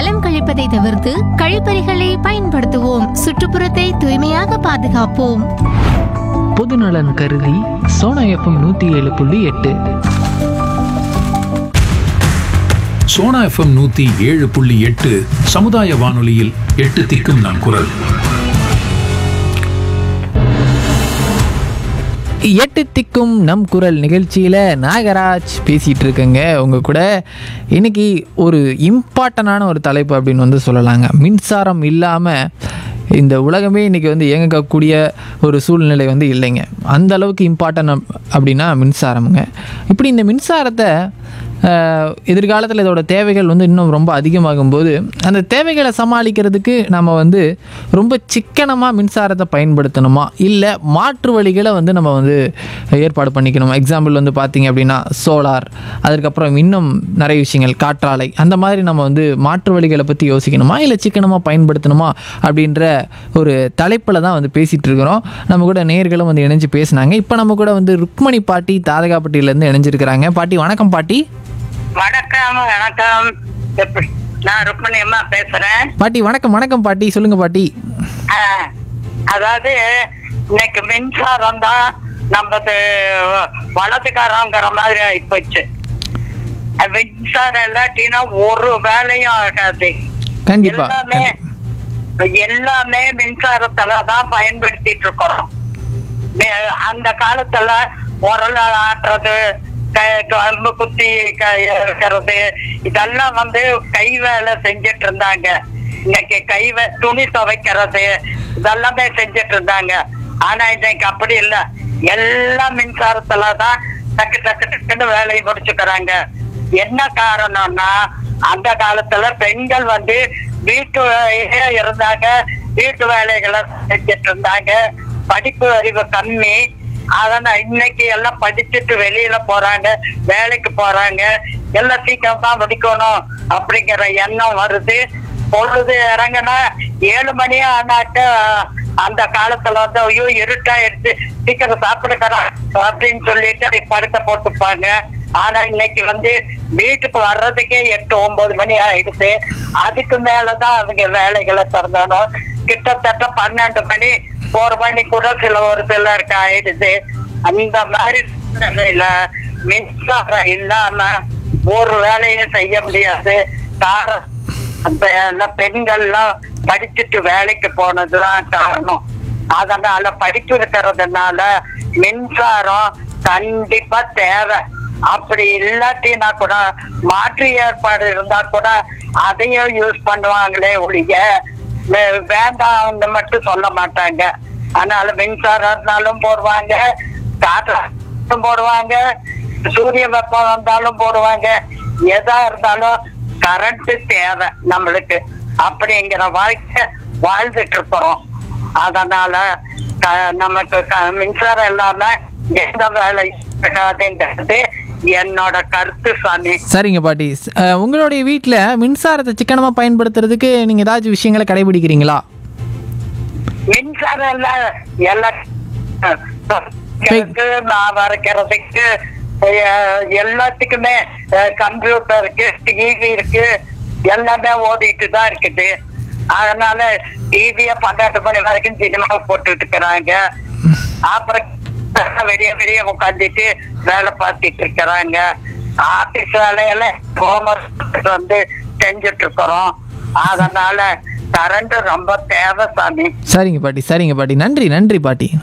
மலம் கழிப்பதை தவிர்த்து கழிப்பறைகளை பயன்படுத்துவோம் சுற்றுப்புறத்தை தூய்மையாக பாதுகாப்போம் பொதுநலன் கருதி சோனா எஃப்எம் நூற்றி ஏழு புள்ளி எட்டு சோனா எஃப்எம் நூத்தி ஏழு புள்ளி எட்டு சமுதாய வானொலியில் எட்டு திக்கும் நம் குரல் எட்டு திக்கும் நம் குரல் நிகழ்ச்சியில் நாகராஜ் பேசிகிட்டு இருக்கேங்க உங்கள் கூட இன்னைக்கு ஒரு இம்பார்ட்டண்டான ஒரு தலைப்பு அப்படின்னு வந்து சொல்லலாங்க மின்சாரம் இல்லாமல் இந்த உலகமே இன்றைக்கி வந்து இயங்கக்கூடிய ஒரு சூழ்நிலை வந்து இல்லைங்க அந்த அளவுக்கு இம்பார்ட்டன் அப்படின்னா மின்சாரமுங்க இப்படி இந்த மின்சாரத்தை ஆஹ், எதிர்காலத்தில் இதோட தேவைகள் வந்து இன்னும் ரொம்ப அதிகமாகும் போது அந்த தேவைகளை சமாளிக்கிறதுக்கு நம்ம வந்து ரொம்ப சிக்கனமாக மின்சாரத்தை பயன்படுத்தணுமா இல்லை மாற்று வழிகளை வந்து நம்ம வந்து ஏற்பாடு பண்ணிக்கணுமா எக்ஸாம்பிள் வந்து பார்த்திங்க அப்படின்னா சோலார் அதுக்கப்புறம் இன்னும் நிறைய விஷயங்கள் காற்றாலை அந்த மாதிரி நம்ம வந்து மாற்று வழிகளை பற்றி யோசிக்கணுமா இல்லை சிக்கனமாக பயன்படுத்தணுமா அப்படின்ற ஒரு தலைப்பில் தான் வந்து பேசிகிட்டு இருக்கிறோம் நம்ம கூட நேர்களும் வந்து இணைஞ்சு பேசினாங்க இப்போ நம்ம கூட வந்து ருக்மணி பாட்டி தாதகாப்பட்டியிலேருந்து இணைஞ்சிருக்கிறாங்க பாட்டி வணக்கம் பாட்டி வணக்கம் வணக்கம் எப்படி நான் ருக்மணி அம்மா பேசுறேன் பாட்டி வணக்கம் வணக்கம் பாட்டி சொல்லுங்க பாட்டி ஆ, அதாவது இன்னைக்கு மின்சாரம் தான் நமது வலதுக்காரங்கிற மாதிரி ஆயிப்போச்சு மின்சாரம் இல்லாட்டினா ஒரு வேலையும் ஆகாது கண்டிப்பா எல்லாமே எல்லாமே மின்சாரத்துல தான் பயன்படுத்திட்டு இருக்கிறோம் மே- அந்த காலத்துல உரல் ஆட்டுறது க- கம்பு குத்தி க- இருக்கிறது இதெல்லாம் வந்து கை வேலை செஞ்சிட்டு இருந்தாங்க இன்னைக்கு கை வே- துணி துவைக்கிறது இதெல்லாமே செஞ்சிட்டு இருந்தாங்க ஆனா இன்னைக்கு அப்படி இல்ல எல்லாம் மின்சாரத்துல தான் டக்கு டக்கு டக்குன்னு வேலையை முடிச்சுக்கிறாங்க என்ன காரணம்னா அந்த காலத்துல பெண்கள் வந்து வீட்டு வேலையே இருந்தாங்க வீட்டு வேலைகளை செஞ்சிட்டு இருந்தாங்க படிப்பு அறிவு கம்மி அதனால இன்னைக்கு எல்லாம் படிச்சுட்டு வெளியில போறாங்க வேலைக்கு போறாங்க எல்லாம் சீக்கிரம் தான் முடிக்கணும் அப்படிங்கிற எண்ணம் வருது பொழுது இறங்குனா ஏழு மணி ஆனாக்க அந்த காலத்துல வந்து ஐயோ இருட்டாயிடுச்சு சீக்கிரம் சாப்பிடுக்கிறோம் அப்படின்னு சொல்லிட்டு படுக்க போட்டுப்பாங்க ஆனா இன்னைக்கு வந்து வீட்டுக்கு வர்றதுக்கே எட்டு ஒன்பது மணி ஆயிடுச்சு அதுக்கு மேலதான் அவங்க வேலைகளை திறந்தணும் கிட்டத்தட்ட பன்னெண்டு மணி ஒரு மணி கூட சில ஒரு சிலருக்கு ஆயிடுச்சு அந்த மாதிரி சூழ்நிலையில மின்சாரம் இல்லாம ஒரு வேலையும் செய்ய முடியாது காரணம் அந்த எல்லாம் பெண்கள்லாம் படிச்சுட்டு வேலைக்கு போனதுதான் காரணம் அதனால படிப்பு இருக்கிறதுனால மின்சாரம் கண்டிப்பா தேவை அப்படி இல்லாட்டினா கூட மாற்று ஏற்பாடு இருந்தா கூட அதையும் யூஸ் பண்ணுவாங்களே ஒழிய வே- வேண்டாம்னு மட்டும் சொல்ல மாட்டாங்க அதனால மின்சாரம் இருந்தாலும் போடுவாங்க காற்று போடுவாங்க சூரிய வெப்பம் வந்தாலும் போடுவாங்க எதா இருந்தாலும் கரண்ட் தேவை நம்மளுக்கு அப்படிங்கிற வாழ்க்கை வாழ்ந்துட்டு இருக்கிறோம் அதனால க- நமக்கு க- மின்சாரம் இல்லாம எந்த வேலை இருக்காதுங்கிறது என்னோட கருத்து சாமி சரிங்க பாட்டி ஸ்- அஹ், உங்களுடைய வீட்டில் மின்சாரத்தை சிக்கனமாக பயன்படுத்துறதுக்கு நீங்கள் ஏதாச்சும் விஷயங்களை கடைபிடிக்கிறீங்களா மின்சாரம் எல்லாம் எல்லாம் துவைக்கிறதுக்கு, நான் வரைக்கிறதுக்கு அஹ், எல்லாத்துக்குமே கம்ப்யூட்டர் இருக்கு டிவி இருக்கு எல்லாமே ஓடிட்டு தான் இருக்குது அதனால டிவிய பன்னெண்டு மணி வரைக்கும் சினிமா போட்டுட்டு இருக்கிறாங்க அப்புறம் வெளிய வெளிய உட்காந்துட்டு வேலை பார்த்துட்டு இருக்கிறாங்க ஆபீஸ் வேலையெல்லாம் ஹோம்ஒர்க் வந்து செஞ்சுட்டு இருக்கிறோம் அதனால கரண்ட் ரொம்ப தேவை சாமி சரிங்க பாட்டி சரிங்க பாட்டி நன்றி நன்றி பாட்டி